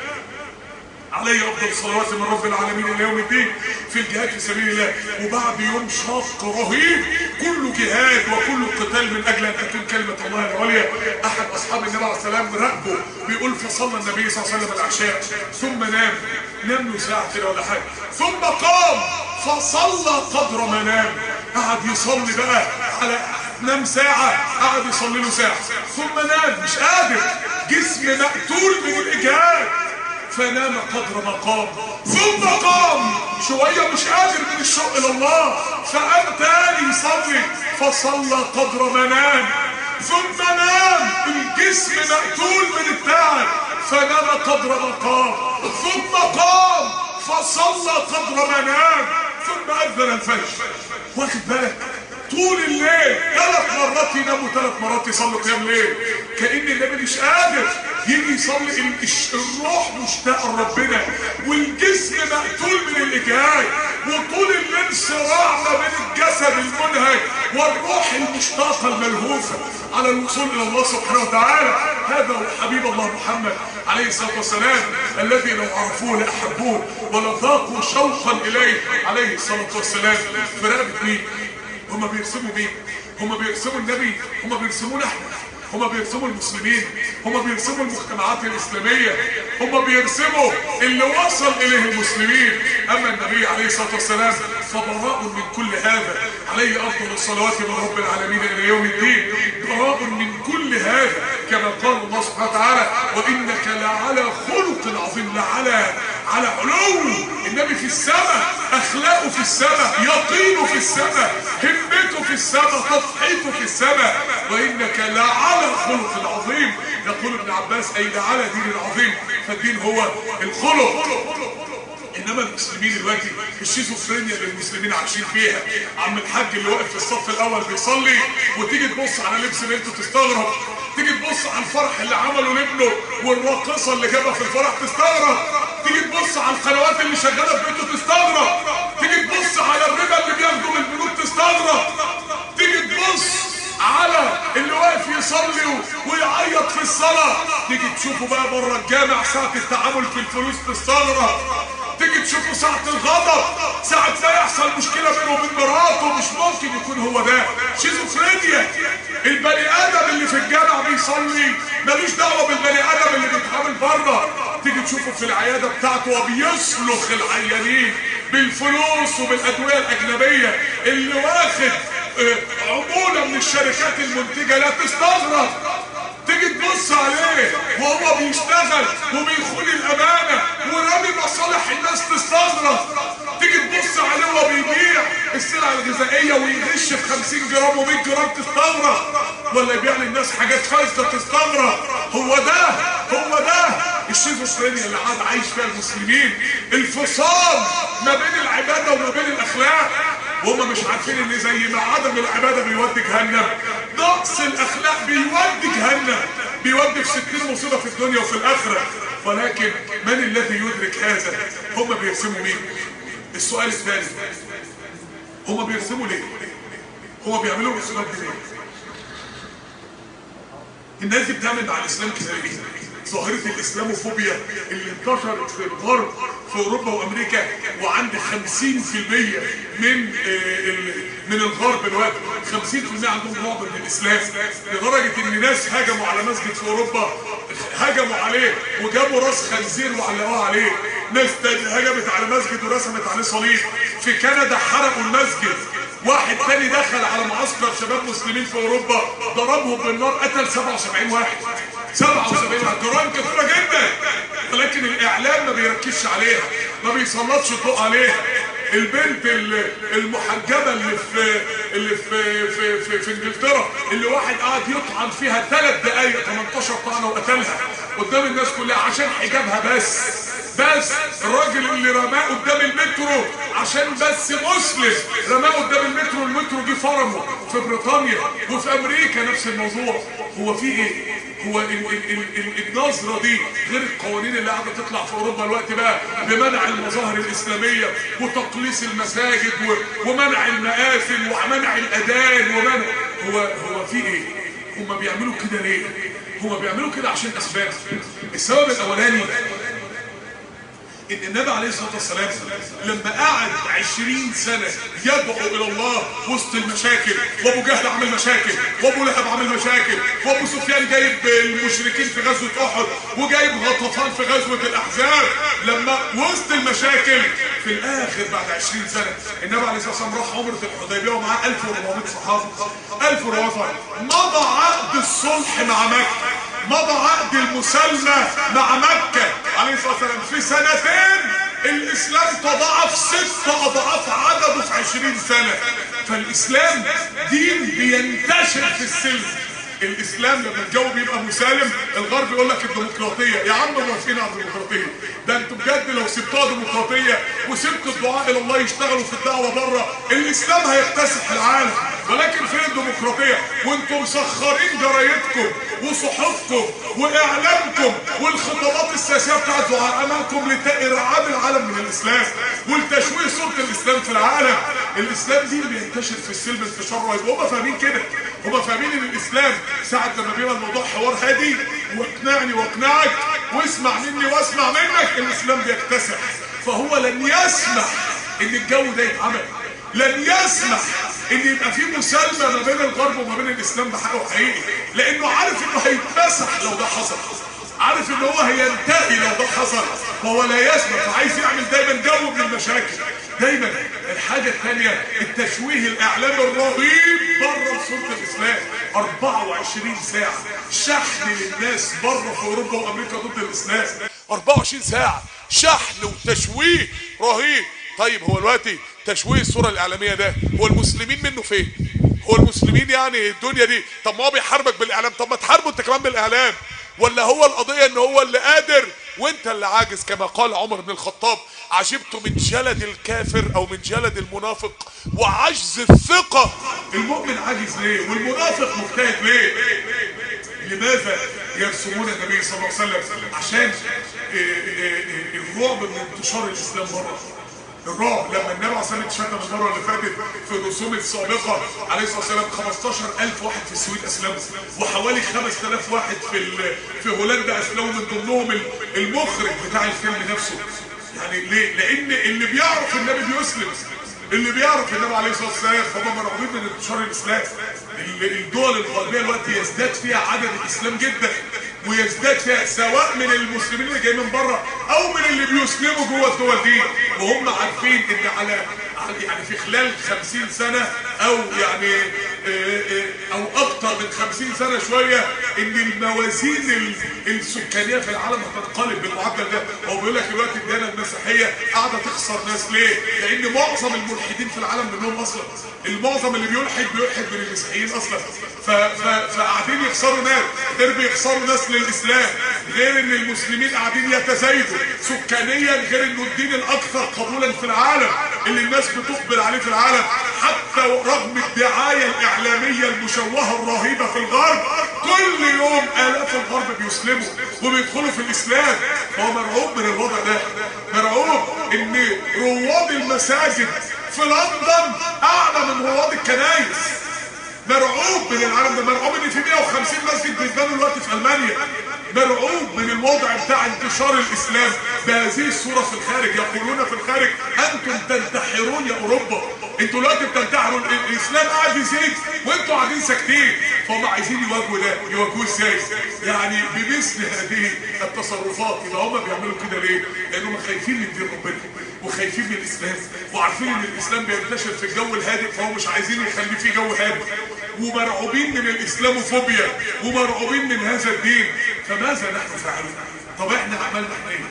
عليه افضل الصلوات من رب العالمين الى يوم الدين في الجهاد في سبيل الله وبعد يوم شاق رهيب كله جهاد وكله قتال من اجل ان تكون كلمه الله العليا احد اصحاب النبي عليه السلام راقبه بيقول فصلى النبي صلى الله عليه وسلم العشاء ثم نام نام له ساعه كده ولا حاجه ثم قام فصلى قدر ما نام قعد يصلي بقى على نام ساعة قعد يصلي له ساعة ثم نام مش قادر جسم مقتول من الإجهاد فنام قدر ما قام ثم قام شوية مش قادر من الشوق إلى الله فقام تاني يصلي فصلى قدر ما نام ثم نام الجسم مقتول من التعب فنام قدر ما قام ثم قام فصلى قدر ما نام ثم أذن الفجر واخد بالك طول الليل ثلاث مرات ينام وثلاث مرات يصلي قيام ليل كأن النبي مش قادر يجي يصلي الروح مشتاقه لربنا والجسم مقتول من الاجهاد وطول الليل صراع ما بين الجسد المنهك والروح المشتاقه الملهوفه على الوصول الى الله سبحانه وتعالى هذا هو حبيب الله محمد عليه الصلاه والسلام الذي لو عرفوه لاحبوه ولذاقوا شوقا اليه عليه الصلاه والسلام في رقبه مين؟ هما بيرسموا مين هما بيرسموا النبي هما بيرسمونا احنا هما بيرسموا المسلمين هما بيرسموا المجتمعات الإسلامية هما بيرسموا اللي وصل إليه المسلمين أما النبي عليه الصلاة والسلام فبراء من كل هذا عليه أفضل الصلوات من رب العالمين إلى يوم الدين براء من كل هذا كما قال الله سبحانه وتعالى وإنك لعلى خلق عظيم لعلى على علو النبي في السماء اخلاقه في السماء يقينه في السماء همته في السماء تضحيته في السماء وانك لعلى خلق عظيم يقول ابن عباس اي لعلى دين عظيم فالدين هو الخلق انما المسلمين دلوقتي الشيزوفرينيا اللي المسلمين عايشين فيها عم الحاج اللي واقف في الصف الاول بيصلي وتيجي تبص على لبس بنته تستغرب تيجي تبص على الفرح اللي عمله لابنه والراقصه اللي جابها في الفرح تستغرب تيجي تبص على القنوات اللي شغاله في بيته تستغرب تيجي تبص على الربا اللي بياخده من البنوك تستغرب تيجي تبص على اللي واقف يصلي ويعيط في الصلاه تيجي تشوفه بقى بره الجامع ساعه التعامل في الفلوس تستغرب تيجي تشوفه ساعة الغضب ساعة ما يحصل مشكلة بينه وبين مراته مش ممكن يكون هو ده شيزوفرينيا البني ادم اللي في الجامع بيصلي ملوش دعوة بالبني ادم اللي بيتعامل بره تيجي تشوفه في العيادة بتاعته وبيسلخ العيانين بالفلوس وبالادوية الاجنبية اللي واخد عمولة من الشركات المنتجة لا تستغرب تيجي تبص عليه وهو بيشتغل وبيخون الامانه ورامي مصالح الناس تستغرب تيجي تبص عليه وهو بيبيع السلع السلع الغذائيه ويغش في 50 جرام و100 جرام تستغرب ولا يبيع للناس حاجات فاسده تستغرب هو ده هو ده الشيزوفرينيا اللي قاعد عايش فيها المسلمين الفصام ما بين العباده وما بين الاخلاق وهم مش عارفين ان زي ما عدم العباده بيودي جهنم نقص الاخلاق بيودي جهنم بيودي في ستين مصيبه في الدنيا وفي الاخره ولكن من الذي يدرك هذا هم بيرسموا مين السؤال الثاني هم بيرسموا ليه هم بيعملوا الرسومات دي ليه الناس دي بتعمل مع الاسلام كده ليه ظاهرة الاسلاموفوبيا اللي انتشرت في الغرب في اوروبا وامريكا وعند 50% من آه، ال- من الغرب دلوقتي 50% عندهم رعب من الاسلام لدرجة ان ناس هجموا على مسجد في اوروبا هجموا عليه وجابوا راس خنزير وعلقوها عليه ناس تاني هجمت على مسجد ورسمت عليه صليب في كندا حرقوا المسجد واحد تاني دخل على معسكر شباب مسلمين في اوروبا ضربهم بالنار قتل 77 واحد 77 واحد جرائم كثيره جدا ولكن الاعلام ما بيركزش عليها ما بيسلطش الضوء عليها البنت ال- المحجبه اللي في اللي في في في, في انجلترا اللي واحد قعد يطعن فيها ثلاث دقائق 18 طعنه وقتلها قدام الناس كلها عشان حجابها بس بس الراجل اللي رماه قدام المترو عشان بس مسلم رماه قدام المترو المترو جه فرمه في بريطانيا وفي امريكا نفس الموضوع هو في ايه هو ال ال ال ال النظرة دي غير القوانين اللي قاعدة تطلع في اوروبا الوقت بقى بمنع المظاهر الاسلامية وتقليص المساجد و- ومنع المآثم ومنع الاذان ومنع هو هو في ايه هما بيعملوا كده ليه هما بيعملوا كده عشان اسباب السبب الاولاني ان النبي عليه الصلاه والسلام لما قعد 20 سنه يدعو الى الله وسط المشاكل وابو جهل عمل مشاكل وابو لهب عمل مشاكل وابو سفيان جايب المشركين في غزوه احد وجايب غطفان في غزوه الاحزاب لما وسط المشاكل في الاخر بعد 20 سنه النبي عليه الصلاه والسلام راح عمره الحديبيه ومعاه 1400 صحابه 1400 صحابه مضى عقد الصلح مع مكه مضى عقد المسالمة مع مكة عليه الصلاة والسلام في سنتين الإسلام تضاعف ست أضعاف عدده في عشرين سنة فالإسلام دين بينتشر في السلم الاسلام لما الجو بيبقى مسالم الغرب يقول لك الديمقراطيه يا عم موافقين على الديمقراطيه ده انتوا بجد لو سبتوها ديمقراطيه وسبتوا الدعاء الى الله يشتغلوا في الدعوه بره الاسلام هيكتسح العالم ولكن فين الديمقراطيه وانتم مسخرين جرايدكم وصحفكم واعلامكم والخطابات السياسيه بتاعت دعائكم لارعاب العالم من الاسلام ولتشويه صوره الاسلام في العالم الاسلام دين بينتشر في السلم انتشار رهيب وهم فاهمين كده هم فاهمين ان الاسلام ساعة لما بيبقى الموضوع حوار هادي واقنعني واقنعك واسمع مني واسمع منك الاسلام بيكتسح فهو لن يسمح ان الجو ده يتعمل لن يسمح ان يبقى في مسالمة ما بين الغرب وما بين الاسلام بحقه حقيقي لانه عارف انه هيتمسح لو ده حصل عارف ان هو هينتهي لو ده حصل فهو لا يسمح فعايز يعمل دايما جو من المشاكل دايما الحاجة الثانية التشويه الاعلامي الرهيب بره صورة الاسلام 24 ساعة شحن للناس بره في اوروبا وامريكا ضد الاسلام 24 ساعة شحن وتشويه رهيب طيب هو دلوقتي تشويه الصورة الاعلامية ده هو المسلمين منه فين هو المسلمين يعني الدنيا دي طب ما هو بيحاربك بالاعلام طب ما تحاربه انت كمان بالاعلام ولا هو القضية ان هو اللي قادر وانت اللي عاجز كما قال عمر بن الخطاب عجبت من جلد الكافر او من جلد المنافق وعجز الثقة المؤمن عاجز ليه والمنافق مجتهد ليه لماذا يرسمون النبي صلى الله عليه وسلم عشان آه، آه، آه، الرعب من انتشار الاسلام بره الرعب لما النبي عليه الصلاه والسلام اتشتم المره اللي فاتت في الرسوم السابقه عليه الصلاه والسلام 15000 واحد في السويد اسلموا وحوالي 5000 واحد في ال- في هولندا اسلموا من ضمنهم ال- المخرج بتاع الفيلم نفسه يعني ليه؟ لان اللي بيعرف النبي بيسلم اللي بيعرف النبي عليه الصلاه والسلام هم مرعوبين من انتشار الاسلام ال- الدول الغربيه دلوقتي يزداد فيها عدد الاسلام جدا ويزداد فيها سواء من المسلمين اللي جايين من بره او من اللي بيسلموا جوه الدول دي وهم عارفين ان على يعني في خلال خمسين سنة او يعني آه، آه، او اكتر من خمسين سنة شوية ان الموازين ال- السكانية في العالم هتنقلب بالمعدل ده هو بيقول لك دلوقتي الديانة المسيحية قاعدة تخسر ناس ليه؟ لان معظم الملحدين في العالم منهم اصلا المعظم اللي بيلحد بيلحد من المسيحيين اصلا ف... ف... فقاعدين يخسروا ناس غير بيخسروا ناس للاسلام غير ان المسلمين قاعدين يتزايدوا سكانيا غير انه الدين الاكثر قبولا في العالم اللي الناس بتقبل عليه في العالم حتى رغم الدعايه الاعلاميه المشوهه الرهيبه في الغرب كل يوم الاف الغرب بيسلموا وبيدخلوا في الاسلام هو مرعوب من الوضع ده مرعوب ان رواد المساجد في لندن اعلى من رواد الكنائس مرعوب من العالم ده مرعوب ان في 150 مسجد بيتبنوا دلوقتي في المانيا مرعوب من الوضع بتاع انتشار الاسلام بهذه الصوره في الخارج يقولون في الخارج انتم تنتحرون يا اوروبا انتوا دلوقتي بتنتحروا ال- الاسلام قاعد يزيد وانتوا قاعدين ساكتين فهم عايزين يواجهوا ده يواجهوه ازاي يعني بمثل هذه التصرفات يبقى هم بيعملوا كده ليه لانهم خايفين من دين ربنا وخايفين من الاسلام وعارفين ان الاسلام بينتشر في الجو الهادئ فهم مش عايزين يخليه في جو هادئ ومرعوبين من الاسلاموفوبيا ومرعوبين من هذا الدين فماذا نحن فعلنا طب احنا عملنا احنا ايه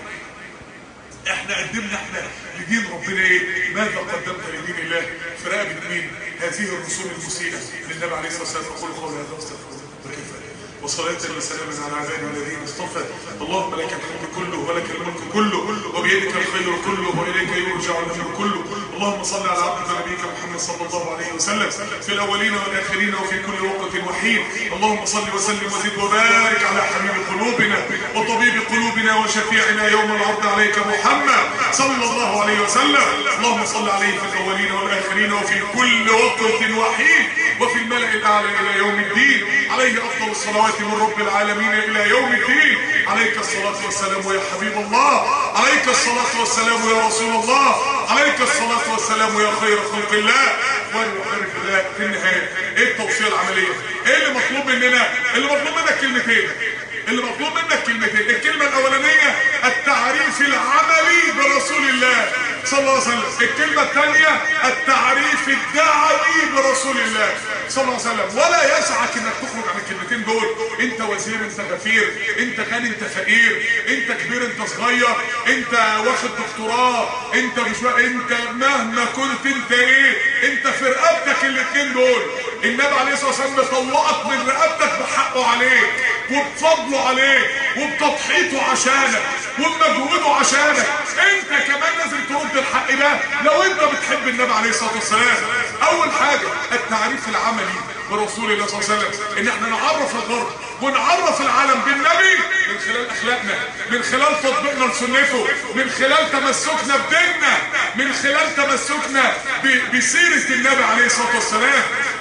احنا قدمنا احنا لدين ربنا ايه ماذا قدمت لدين الله في رقبه مين هذه الرسوم المسيئه للنبي عليه الصلاه والسلام اقول قولي هذا واستغفر الله وكفى وصلاة وسلاما على عبادنا الذين اصطفى اللهم لك الحمد كله ولك الملك كله وبيدك الخير كله واليك يرجع الامر كله اللهم صل على عبدك نبيك محمد صلى الله عليه وسلم في الاولين والاخرين وفي كل وقت وحين اللهم صل وسلم وزد وبارك على حبيب قلوبنا وطبيب قلوبنا وشفيعنا يوم العرض عليك محمد صلى الله عليه وسلم اللهم صل عليه في الاولين والاخرين وفي كل وقت وحين وفي الملأ الاعلى الى يوم الدين عليه افضل الصلوات من رب العالمين الى يوم الدين عليك الصلاة والسلام يا حبيب الله عليك الصلاة والسلام يا رسول الله عليك الصلاة والسلام يا خير خلق الله وانا وخير الله في النهاية ايه التوصية العملية ايه اللي مطلوب مننا اللي مطلوب منك كلمتين اللي مطلوب منك كلمتين الكلمة الاولانية التعريف العملي برسول الله صلى الله عليه وسلم الكلمة الثانية التعريف الدعوي برسول الله صلى الله عليه وسلم ولا يسعك انك تخرج عن الكلمتين دول انت وزير انت غفير انت غني انت فقير انت كبير انت صغير انت واخد دكتوراه انت مش وا- انت مهما كنت انت ايه انت في رقبتك الاتنين دول النبي عليه الصلاه والسلام مطلقك من رقبتك بحقه عليك وبفضله عليك وبتضحيته عشانك وبمجهوده عشانك انت كمان لازم ترد الحق ده لو انت بتحب النبي عليه الصلاه والسلام اول حاجه التعريف العملي برسول الله صلى الله عليه وسلم ان احنا نعرف الغرب ونعرف العالم بالنبي من خلال اخلاقنا من خلال تطبيقنا لسنته من خلال تمسكنا بديننا من خلال تمسكنا ب- بسيره النبي عليه الصلاه والسلام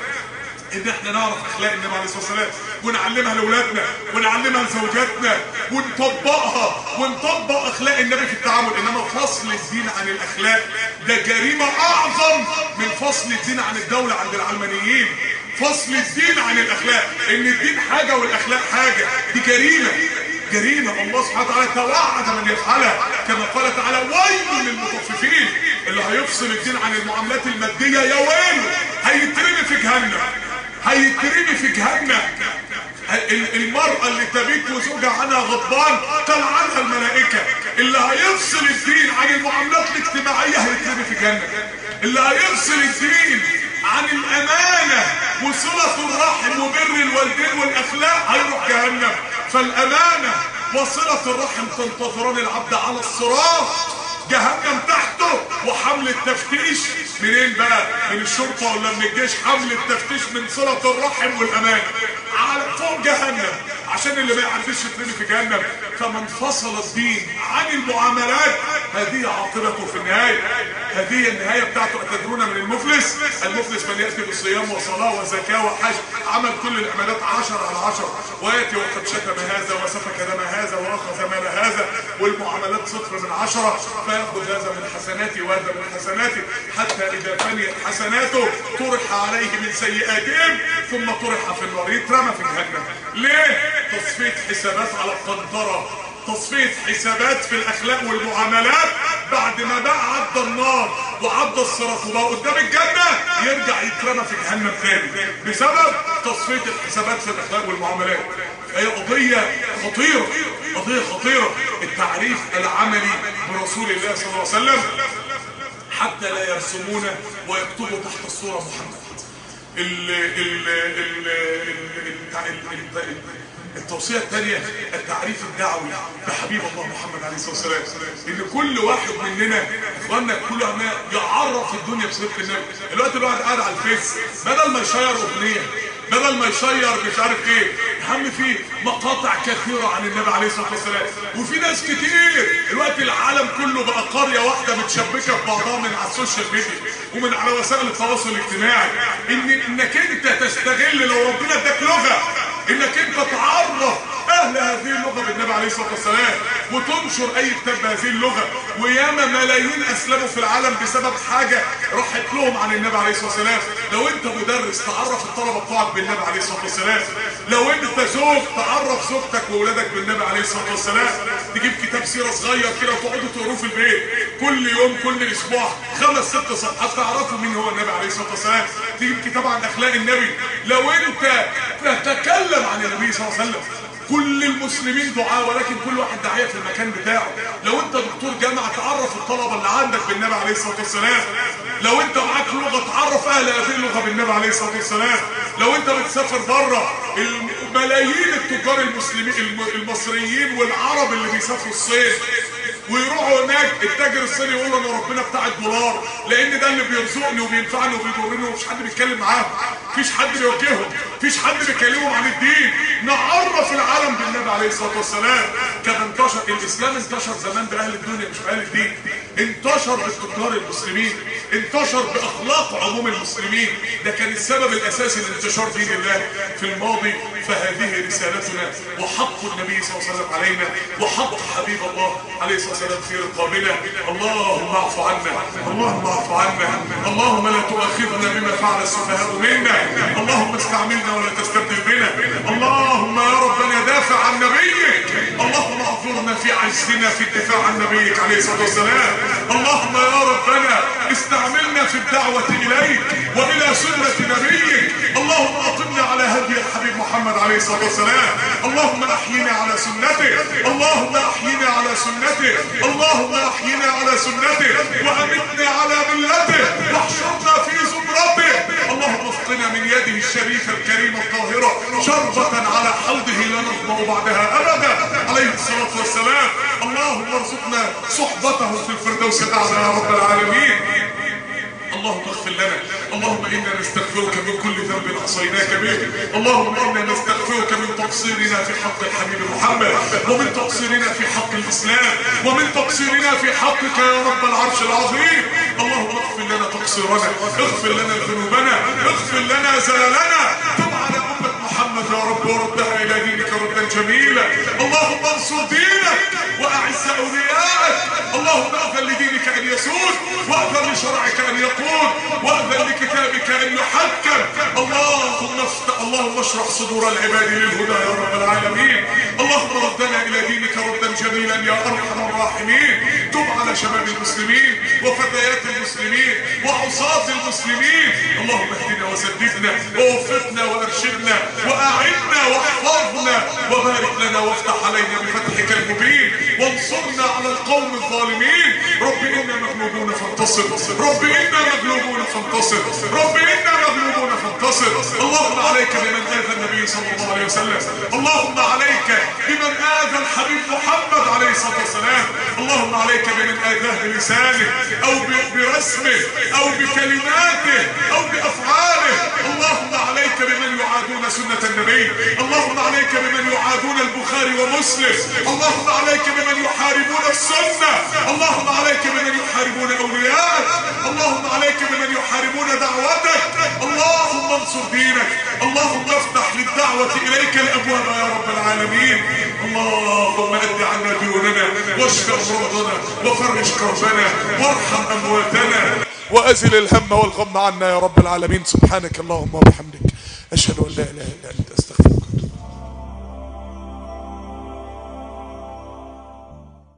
ان احنا نعرف اخلاق النبي عليه الصلاه والسلام ونعلمها لاولادنا ونعلمها لزوجاتنا ونطبقها ونطبق اخلاق النبي في التعامل انما فصل الدين عن الاخلاق ده جريمه اعظم من فصل الدين عن الدوله عند العلمانيين فصل الدين عن الاخلاق ان الدين حاجه والاخلاق حاجه دي جريمه جريمة الله سبحانه وتعالى توعد من يفعلها كما قال تعالى ويل للمطففين اللي هيفصل الدين عن المعاملات المادية يا ويله هيترمي في جهنم هيترمي في جهنم ال- المرأة اللي تبيت وزوجها عنها غضبان تلعنها الملائكة اللي هيفصل الدين عن المعاملات الاجتماعية هيترمي في جهنم اللي هيفصل الدين عن الأمانة وصلة الرحم وبر الوالدين والأخلاق هيروح جهنم فالأمانة وصلة الرحم تنتظران العبد على الصراط جهنم تحته وحمل التفتيش منين بقى من الشرطة ولا من الجيش حمل التفتيش من صلة الرحم والأمان على فوق جهنم عشان اللي ما يعرفش يترمي في جهنم فمن فصل الدين عن المعاملات هذه عاقبته في النهاية هذه النهاية بتاعته أتدرون من المفلس المفلس من يأتي بصيام وصلاة وزكاة وحج عمل كل العبادات عشر على عشر ويأتي وقد شتم هذا وسفك دم هذا وأخذ مال هذا والمعاملات صفر من عشرة فيأخذ هذا من حسناتي وهذا من حسناتي حتى إذا فنيت حسناته طرح عليه من سيئاتهم ثم طرح في النار يترمى في جهنم ليه؟ تصفية حسابات على القنطرة تصفية حسابات في الاخلاق والمعاملات بعد ما بقى عدى النار وعدى الصراط وبقى قدام الجنة يرجع يترمى في جهنم تاني بسبب تصفية الحسابات في الاخلاق والمعاملات هي قضية خطيرة قضية خطيرة التعريف العملي برسول الله صلى الله عليه وسلم حتى لا يرسمون ويكتبوا تحت الصورة محمد ال ال ال ال ال التوصية الثانية التعريف الدعوي بحبيب الله محمد عليه الصلاة والسلام ان كل واحد مننا اخواننا كل ما يعرف الدنيا بسيرة النبي الوقت الواحد قاعد على الفيس بدل ما يشير اغنية بدل ما يشير مش عارف ايه اهم في مقاطع كثيرة عن النبي عليه الصلاة والسلام وفي ناس كتير الوقت العالم كله بقى قرية واحدة متشبكة في بعضها من على السوشيال ميديا ومن على وسائل التواصل الاجتماعي ان انك انت تستغل لو ربنا اداك لغة انك انت تعرف اهل هذه اللغة بالنبي عليه الصلاة والسلام وتنشر اي كتاب بهذه اللغة وياما ملايين اسلموا في العالم بسبب حاجة راحت لهم عن النبي عليه الصلاة والسلام لو انت مدرس تعرف الطلبة بتوعك بالنبي عليه الصلاة والسلام لو انت زوج تعرف زوجتك واولادك بالنبي عليه الصلاة والسلام تجيب كتاب سيرة صغير كده وتقعدوا تقروه في البيت كل يوم كل اسبوع خمس ست صفحات تعرفوا مين هو النبي عليه الصلاة والسلام تجيب كتاب عن اخلاق النبي لو انت تتكلم عن النبي صلى الله عليه وسلم كل المسلمين دعاء ولكن كل واحد داعيه في المكان بتاعه لو انت دكتور جامعه تعرف الطلبه اللي عندك بالنبي عليه الصلاه والسلام لو انت معاك لغه تعرف اهل هذه اللغه بالنبي عليه الصلاه والسلام لو انت بتسافر بره ملايين التجار المسلمين المصريين والعرب اللي بيسافروا الصين ويروحوا هناك التاجر الصيني يقول له انا ربنا بتاع الدولار لان ده اللي بيرزقني وبينفعني وبيضرني ومفيش حد بيتكلم معاهم مفيش حد بيوجههم مفيش حد بيكلمهم عن الدين نعرف العالم بالنبي عليه الصلاه والسلام كان انتشر الاسلام انتشر زمان باهل الدنيا مش باهل الدين انتشر بالتجار المسلمين انتشر باخلاق عموم المسلمين ده كان السبب الاساسي لانتشار دين الله في الماضي فهذه رسالتنا وحق النبي صلى الله عليه وسلم علينا وحق حبيب الله عليه الصلاه والسلام في رقابنا اللهم اعف عنا اللهم اعف عنا اللهم لا تؤاخذنا بما فعل السفهاء منا اللهم استعملنا ولا تستبدل بنا اللهم يا ربنا دافع عن نبيك اللهم اعذرنا في عجزنا في الدفاع عن نبيك عليه الصلاه والسلام اللهم يا ربنا استعملنا في الدعوه اليك والى سنه نبيك اللهم اقمنا على هدي الحبيب محمد عليه الصلاه والسلام اللهم احينا على سنته اللهم احينا على سنته اللهم احينا على سنته وامتنا على ملته واحشرنا في زمرته اللهم اسقنا من يده الشريفه الكريمه الطاهره شربة على حوضه لا نظمأ بعدها ابدا عليه الصلاه والسلام اللهم ارزقنا صحبته في الفردوس الاعلى يا رب العالمين اللهم اغفر لنا اللهم انا نستغفرك من كل ذنب عصيناك به اللهم انا نستغفرك من تقصيرنا في حق الحبيب محمد ومن تقصيرنا في حق الاسلام ومن تقصيرنا في حقك يا رب العرش العظيم اللهم اغفر لنا تقصيرنا اغفر لنا ذنوبنا اغفر لنا زللنا تب على امه محمد يا رب وردها الى دينك ردا جميلا اللهم انصر دينك واعز اوليائك اللهم اذن لدينك ان يسود واذن لشرعك ان يقود واذن لكتابك ان يحكم اللهم افتح اللهم اشرح صدور العباد للهدى يا رب العالمين اللهم ردنا الى دينك ردا جميلا يا ارحم الراحمين تب على شباب المسلمين وفتيات المسلمين وعصاة المسلمين اللهم اهدنا وسددنا ووفقنا وارشدنا واعنا واحفظنا وبارك لنا وافتح علينا بفتحك المبين وانصرنا على القوم الظالمين رب انا مغلوبون فانتصر رب انا مغلوبون فانتصر رب انا مغلوبون فانتصر اللهم عليك بمن اذى النبي صلى الله عليه وسلم اللهم عليك بمن اذى الحبيب محمد عليه الصلاه والسلام اللهم عليك بمن اذاه بلسانه او برسمه او بكلماته او بافعاله اللهم عليك بمن يعادون سنه النبي اللهم عليك بمن يعادون البخاري ومسلم اللهم عليك بمن يحاربون السنه اللهم عليك بمن يحاربون اولياءك اللهم عليك بمن يحاربون دعوتك اللهم انصر دينك اللهم افتح للدعوه اليك الابواب يا رب العالمين اللهم اد عنا ديوننا واشف امراضنا وفرج كربنا وارحم امواتنا وازل الهم والغم عنا يا رب العالمين سبحانك اللهم وبحمدك اشهد ان لا اله الا انت استغفرك